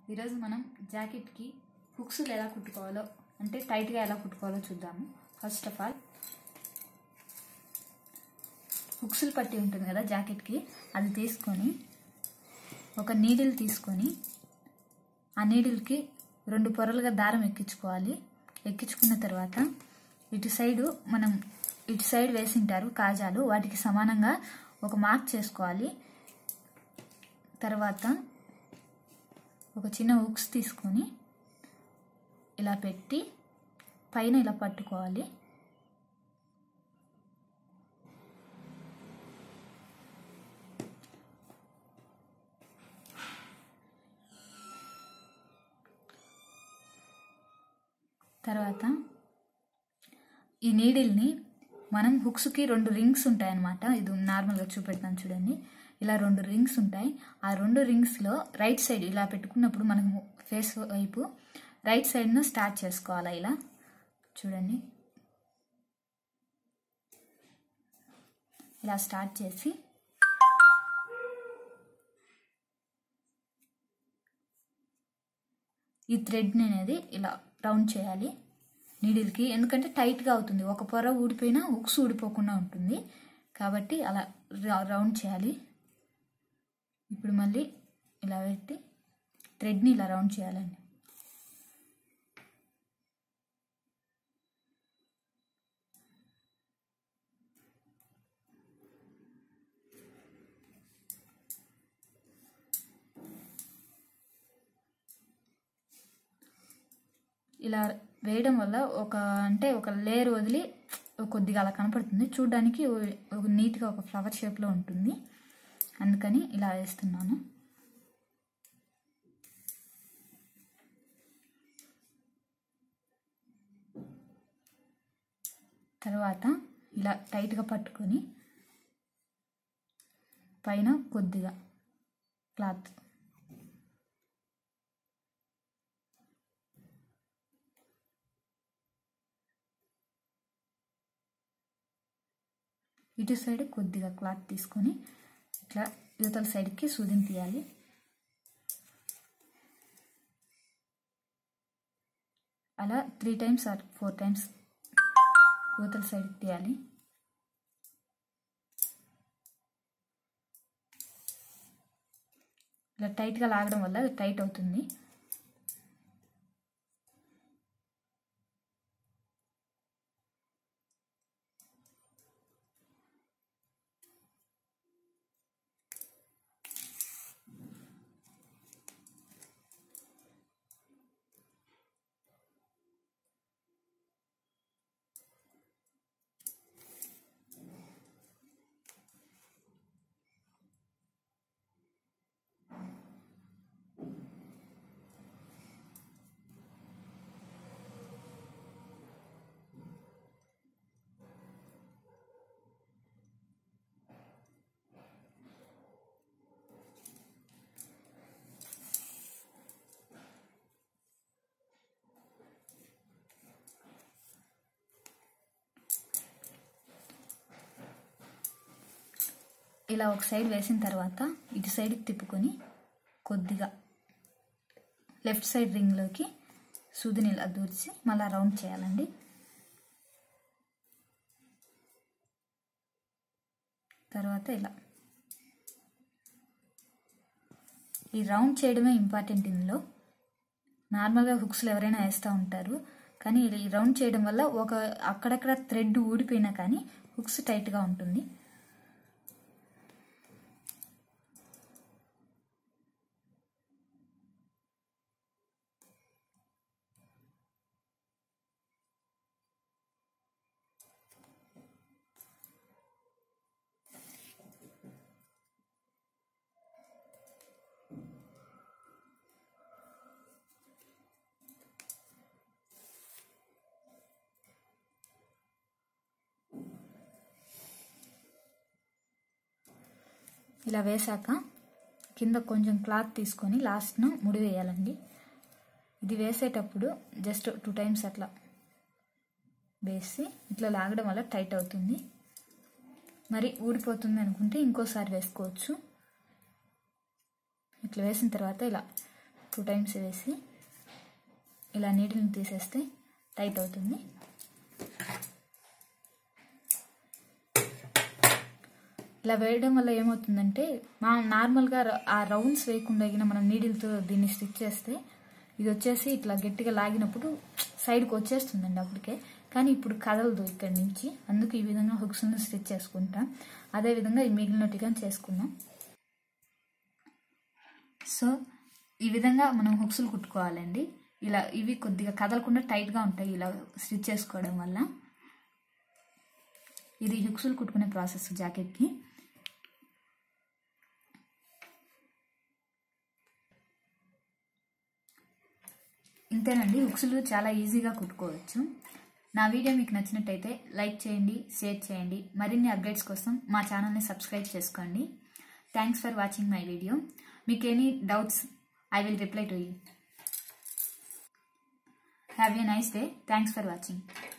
ఈరోజు మనం జాకెట్కి హుక్స్ ఎలా కుట్టుకోవాలో అంటే టైట్గా ఎలా కుట్టుకోవాలో చూద్దాము ఫస్ట్ ఆఫ్ ఆల్ హుక్స్లు పట్టి ఉంటుంది కదా జాకెట్కి అది తీసుకొని ఒక నీడిల్ తీసుకొని ఆ నీడిల్కి రెండు పొరలుగా దారం ఎక్కించుకోవాలి ఎక్కించుకున్న తర్వాత ఇటు సైడు మనం ఇటు సైడ్ వేసింటారు కాజాలు వాటికి సమానంగా ఒక మార్క్ చేసుకోవాలి తర్వాత ఒక చిన్న హుక్స్ తీసుకొని ఇలా పెట్టి పైన ఇలా పట్టుకోవాలి తర్వాత ఈ నీడిల్ని మనం హుక్స్కి రెండు రింగ్స్ ఉంటాయన్నమాట ఇది నార్మల్గా చూపెడతాను చూడండి ఇలా రెండు రింగ్స్ ఉంటాయి ఆ రెండు రింగ్స్లో రైట్ సైడ్ ఇలా పెట్టుకున్నప్పుడు మనం ఫేస్ వైపు రైట్ సైడ్ను స్టార్ట్ చేసుకోవాలి ఇలా చూడండి ఇలా స్టార్ట్ చేసి ఈ థ్రెడ్ని అనేది ఇలా రౌండ్ చేయాలి నీడిల్కి ఎందుకంటే టైట్గా అవుతుంది ఒక పొర ఊడిపోయినా ఉక్స్ ఊడిపోకుండా ఉంటుంది కాబట్టి అలా రౌండ్ చేయాలి ఇప్పుడు మళ్ళీ ఇలా పెట్టి థ్రెడ్ని ఇలా రౌండ్ చేయాలండి ఇలా వేయడం వల్ల ఒక అంటే ఒక లేయర్ వదిలి కొద్దిగా అలా కనపడుతుంది చూడడానికి ఒక నీట్గా ఒక ఫ్లవర్ షేప్లో ఉంటుంది అందుకని ఇలా వేస్తున్నాను తర్వాత ఇలా టైట్గా పట్టుకొని పైన కొద్దిగా క్లాత్ ఇటు సైడ్ కొద్దిగా క్లాత్ తీసుకొని ఇట్లా యువతల సైడ్కి సూదిని తీయాలి అలా three times or four times యువతల సైడ్కి తీయాలి ఇలా టైట్గా లాగడం వల్ల అది టైట్ అవుతుంది ఇలా ఒక సైడ్ వేసిన తర్వాత ఇటు సైడ్కి తిప్పుకొని కొద్దిగా లెఫ్ట్ సైడ్ రింగ్లోకి సూదిని ఇలా దూర్చి మళ్ళీ రౌండ్ చేయాలండి తర్వాత ఇలా ఈ రౌండ్ చేయడమే ఇంపార్టెంట్ ఇందులో నార్మల్గా హుక్స్లు ఎవరైనా వేస్తూ ఉంటారు కానీ ఈ రౌండ్ చేయడం వల్ల ఒక అక్కడక్కడ థ్రెడ్ ఊడిపోయినా కానీ హుక్స్ టైట్గా ఉంటుంది ఇలా వేసాక కింద కొంచెం క్లాత్ తీసుకొని లాస్ట్ను ముడి వేయాలండి ఇది వేసేటప్పుడు జస్ట్ టూ టైమ్స్ అట్లా వేసి ఇట్లా లాగడం వల్ల టైట్ అవుతుంది మరి ఊడిపోతుంది అనుకుంటే ఇంకోసారి వేసుకోవచ్చు ఇట్లా వేసిన తర్వాత ఇలా టూ టైమ్స్ వేసి ఇలా నీటిని తీసేస్తే టైట్ అవుతుంది ఇలా వేయడం వల్ల ఏమవుతుందంటే మా నార్మల్గా ర- ఆ రౌండ్స్ వేయకుండా గిన మనం నీడిల్తో దీన్ని స్టిచ్ చేస్తే ఇది వచ్చేసి ఇట్లా గట్టిగా లాగినప్పుడు సైడ్కి వచ్చేస్తుందండి అప్పటికే కానీ ఇప్పుడు కదలదు ఇక్కడి నుంచి అందుకు ఈ విధంగా హుక్స్ని స్టిచ్ చేసుకుంటాం అదే విధంగా ఈ మిగిలినట్టుగా చేసుకున్నాం సో ఈ విధంగా మనం హుక్స్లు కుట్టుకోవాలండి ఇలా ఇవి కొద్దిగా కదలకుండా టైట్గా ఉంటాయి ఇలా స్టిచ్ చేసుకోవడం వల్ల ఇది హుక్స్లు కుట్టుకునే ప్రాసెస్ జాకెట్కి ఇంతేనండి హుక్స్లు చాలా ఈజీగా కుట్టుకోవచ్చు నా వీడియో మీకు నచ్చినట్టయితే లైక్ చేయండి షేర్ చేయండి మరిన్ని అప్డేట్స్ కోసం మా ఛానల్ని సబ్స్క్రైబ్ చేసుకోండి thanks for watching my video మీకు any doubts I will reply to you have a nice day thanks for watching